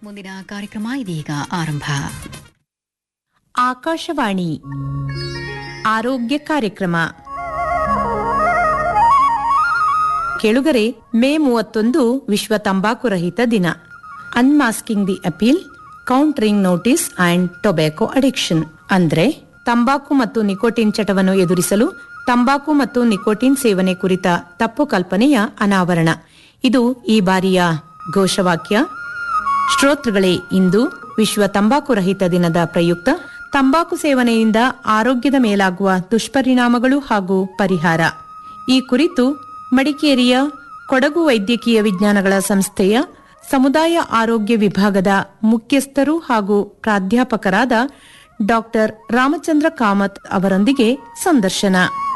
ಮುಂದಿನ ಕಾರ್ಯಕ್ರಮ ಇದೀಗ ಆರಂಭ ಆಕಾಶವಾಣಿ ಆರೋಗ್ಯ ಕಾರ್ಯಕ್ರಮ ಕೆಳುಗರೆ ಮೇ ಮೂವತ್ತೊಂದು ವಿಶ್ವ ತಂಬಾಕು ರಹಿತ ದಿನ unmasking the appeal countering notice and tobacco addiction ಅಂದ್ರೆ ತಂಬಾಕು ಮತ್ತು ನಿಕೋಟಿನ್ ಚಟವನ್ನು ಎದುರಿಸಲು ತಂಬಾಕು ಮತ್ತು ನಿಕೋಟಿನ್ ಸೇವನೆ ಕುರಿತ ತಪ್ಪು ಕಲ್ಪನೆಯ ಅನಾವರಣ ಇದು ಈ ಬಾರಿಯ ಘೋಷವಾಕ್ಯ ಶ್ರೋತೃಗಳೇ ಇಂದು ವಿಶ್ವ ತಂಬಾಕು ರಹಿತ ದಿನದ ಪ್ರಯುಕ್ತ ತಂಬಾಕು ಸೇವನೆಯಿಂದ ಆರೋಗ್ಯದ ಮೇಲಾಗುವ ದುಷ್ಪರಿಣಾಮಗಳು ಹಾಗೂ ಪರಿಹಾರ ಈ ಕುರಿತು ಮಡಿಕೇರಿಯ ಕೊಡಗು ವೈದ್ಯಕೀಯ ವಿಜ್ಞಾನಗಳ ಸಂಸ್ಥೆಯ ಸಮುದಾಯ ಆರೋಗ್ಯ ವಿಭಾಗದ ಮುಖ್ಯಸ್ಥರು ಹಾಗೂ ಪ್ರಾಧ್ಯಾಪಕರಾದ ಡಾಕ್ಟರ್ ರಾಮಚಂದ್ರ ಕಾಮತ್ ಅವರೊಂದಿಗೆ ಸಂದರ್ಶನ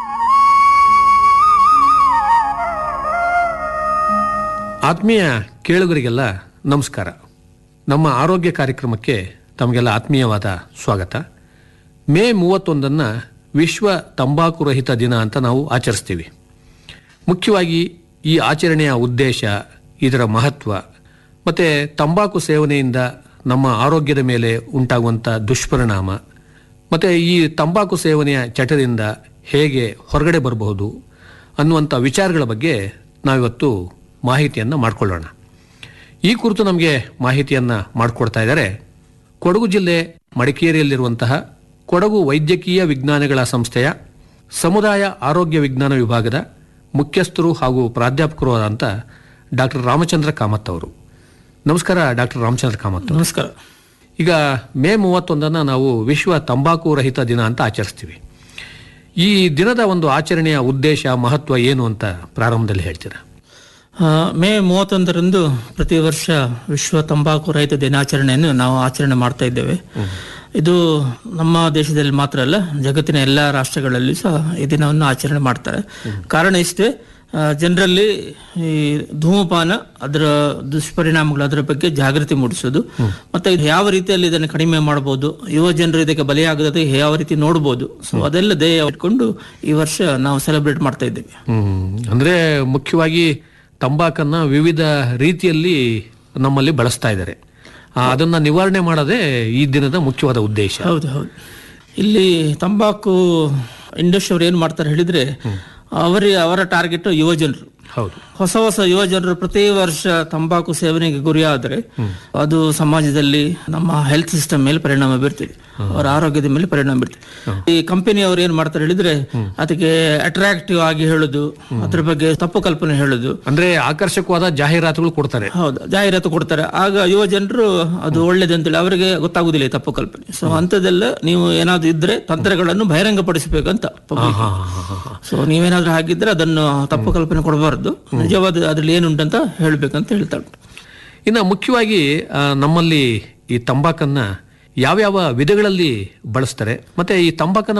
ಆತ್ಮೀಯ ಕೇಳುಗರಿಗೆಲ್ಲ ನಮಸ್ಕಾರ ನಮ್ಮ ಆರೋಗ್ಯ ಕಾರ್ಯಕ್ರಮಕ್ಕೆ ತಮಗೆಲ್ಲ ಆತ್ಮೀಯವಾದ ಸ್ವಾಗತ ಮೇ ಮೂವತ್ತೊಂದನ್ನು ವಿಶ್ವ ತಂಬಾಕು ರಹಿತ ದಿನ ಅಂತ ನಾವು ಆಚರಿಸ್ತೀವಿ ಮುಖ್ಯವಾಗಿ ಈ ಆಚರಣೆಯ ಉದ್ದೇಶ ಇದರ ಮಹತ್ವ ಮತ್ತು ತಂಬಾಕು ಸೇವನೆಯಿಂದ ನಮ್ಮ ಆರೋಗ್ಯದ ಮೇಲೆ ಉಂಟಾಗುವಂಥ ದುಷ್ಪರಿಣಾಮ ಮತ್ತು ಈ ತಂಬಾಕು ಸೇವನೆಯ ಚಟದಿಂದ ಹೇಗೆ ಹೊರಗಡೆ ಬರಬಹುದು ಅನ್ನುವಂಥ ವಿಚಾರಗಳ ಬಗ್ಗೆ ನಾವಿವತ್ತು ಮಾಹಿತಿಯನ್ನು ಮಾಡಿಕೊಳ್ಳೋಣ ಈ ಕುರಿತು ನಮಗೆ ಮಾಹಿತಿಯನ್ನು ಮಾಡಿಕೊಡ್ತಾ ಇದ್ದಾರೆ ಕೊಡಗು ಜಿಲ್ಲೆ ಮಡಿಕೇರಿಯಲ್ಲಿರುವಂತಹ ಕೊಡಗು ವೈದ್ಯಕೀಯ ವಿಜ್ಞಾನಗಳ ಸಂಸ್ಥೆಯ ಸಮುದಾಯ ಆರೋಗ್ಯ ವಿಜ್ಞಾನ ವಿಭಾಗದ ಮುಖ್ಯಸ್ಥರು ಹಾಗೂ ಪ್ರಾಧ್ಯಾಪಕರು ಆದಂಥ ಡಾಕ್ಟರ್ ರಾಮಚಂದ್ರ ಕಾಮತ್ ಅವರು ನಮಸ್ಕಾರ ಡಾಕ್ಟರ್ ರಾಮಚಂದ್ರ ಕಾಮತ್ ಅವರು. ನಮಸ್ಕಾರ ಈಗ ಮೇ ಮೂವತ್ತೊಂದನ್ನು ನಾವು ವಿಶ್ವ ತಂಬಾಕು ರಹಿತ ದಿನ ಅಂತ ಆಚರಿಸ್ತೀವಿ ಈ ದಿನದ ಒಂದು ಆಚರಣೆಯ ಉದ್ದೇಶ ಮಹತ್ವ ಏನು ಅಂತ ಪ್ರಾರಂಭದಲ್ಲಿ ಹೇಳ್ತೀರಾ ಆ, ಮೇ ಮೂವತ್ತೊಂದರಂದು ಪ್ರತಿ ವರ್ಷ ವಿಶ್ವ ತಂಬಾಕು ರಹಿತ ದಿನಾಚರಣೆಯನ್ನು ನಾವು ಆಚರಣೆ ಮಾಡ್ತಾ ಇದ್ದೇವೆ ಇದು ನಮ್ಮ ದೇಶದಲ್ಲಿ ಮಾತ್ರ ಅಲ್ಲ ಜಗತ್ತಿನ ಎಲ್ಲ ರಾಷ್ಟ್ರಗಳಲ್ಲಿ ಸಹ ಈ ದಿನವನ್ನು ಆಚರಣೆ ಮಾಡ್ತಾರೆ ಕಾರಣ ಇಷ್ಟೇ ಜನರಲ್ಲಿ ಈ ಧೂಮಪಾನ ಅದರ ದುಷ್ಪರಿಣಾಮಗಳು ಅದರ ಬಗ್ಗೆ ಜಾಗೃತಿ ಮೂಡಿಸೋದು ಮತ್ತೆ ಇದು ಯಾವ ರೀತಿಯಲ್ಲಿ ಇದನ್ನು ಕಡಿಮೆ ಮಾಡಬಹುದು ಯುವ ಜನರು ಇದಕ್ಕೆ ಬಲಿಯಾಗದೆ ಯಾವ ರೀತಿ ನೋಡಬಹುದು ಸೊ ಅದೆಲ್ಲ ಧ್ಯೇಯ ಇಟ್ಕೊಂಡು ಈ ವರ್ಷ ನಾವು ಸೆಲೆಬ್ರೇಟ್ ಮಾಡ್ತಾ ಇದ್ದೇವೆ ಹ್ಮ್ ಅಂದ್ರೆ ಮುಖ್ಯವಾಗಿ ತಂಬಾಕನ್ನ ವಿವಿಧ ರೀತಿಯಲ್ಲಿ ನಮ್ಮಲ್ಲಿ ಬಳಸ್ತಾ ಇದ್ದಾರೆ ಆ, ಅದನ್ನ ನಿವಾರಣೆ ಮಾಡೋದೇ ಈ ದಿನದ ಮುಖ್ಯವಾದ ಉದ್ದೇಶ ಹೌದು ಹೌದು ಇಲ್ಲಿ ತಂಬಾಕು ಇಂಡಸ್ಟ್ರಿ ಅವ್ರು ಏನ್ ಮಾಡ್ತಾರೆ ಹೇಳಿದ್ರೆ ಅವರಿಗೆ ಅವರ ಟಾರ್ಗೆಟ್ ಯುವ ಜನರು ಹೌದು ಹೊಸ ಹೊಸ ಯುವ ಜನರು ಪ್ರತಿ ವರ್ಷ ತಂಬಾಕು ಸೇವನೆಗೆ ಗುರಿಯಾದರೆ ಅದು ಸಮಾಜದಲ್ಲಿ ನಮ್ಮ ಹೆಲ್ತ್ ಸಿಸ್ಟಮ್ ಮೇಲೆ ಪರಿಣಾಮ ಬೀರ್ತಿದೆ ಅವರ ಆರೋಗ್ಯದ ಮೇಲೆ ಪರಿಣಾಮ ಬೀರ್ತಿದೆ ಈ ಕಂಪನಿಯವರು ಏನ್ ಮಾಡ್ತಾರೆ ಹೇಳಿದ್ರೆ ಅದಕ್ಕೆ ಅಟ್ರಾಕ್ಟಿವ್ ಆಗಿ ಹೇಳುದು ಅದ್ರ ಬಗ್ಗೆ ತಪ್ಪು ಕಲ್ಪನೆ ಹೇಳುದು ಅಂದ್ರೆ ಆಕರ್ಷಕವಾದ ಜಾಹೀರಾತುಗಳು ಕೊಡ್ತಾರೆ ಹೌದು ಜಾಹೀರಾತು ಕೊಡ್ತಾರೆ ಆಗ ಯುವ ಜನರು ಅದು ಒಳ್ಳೇದು ಅಂತೇಳಿ ಅವರಿಗೆ ಗೊತ್ತಾಗುದಿಲ್ಲ ಈ ತಪ್ಪು ಕಲ್ಪನೆ ಸೊ ಅಂತದೆಲ್ಲ ನೀವು ಏನಾದ್ರು ಇದ್ರೆ ತಂತ್ರಗಳನ್ನು ಬಹಿರಂಗಪಡಿಸಬೇಕಂತ public ಗೆ. ಸೊ ನೀವೇನಾದ್ರೂ ಹಾಗಿದ್ರೆ ಅದನ್ನು ತಪ್ಪು ಕಲ್ಪನೆ ಕೊಡಬಾರದು ನಿಜವಾದ ಅದ್ರಲ್ಲಿ ಏನುಂಟಂತ ಹೇಳ್ಬೇಕಂತ ಹೇಳ್ತಾ ಉಂಟು ಇನ್ನು ಮುಖ್ಯವಾಗಿ ಆ, ನಮ್ಮಲ್ಲಿ ಈ ತಂಬಾಕನ್ನ ಯಾವ್ಯಾವ ವಿಧಗಳಲ್ಲಿ ಬಳಸ್ತಾರೆ ಮತ್ತೆ ಈ ತಂಬಾಕನ್ನ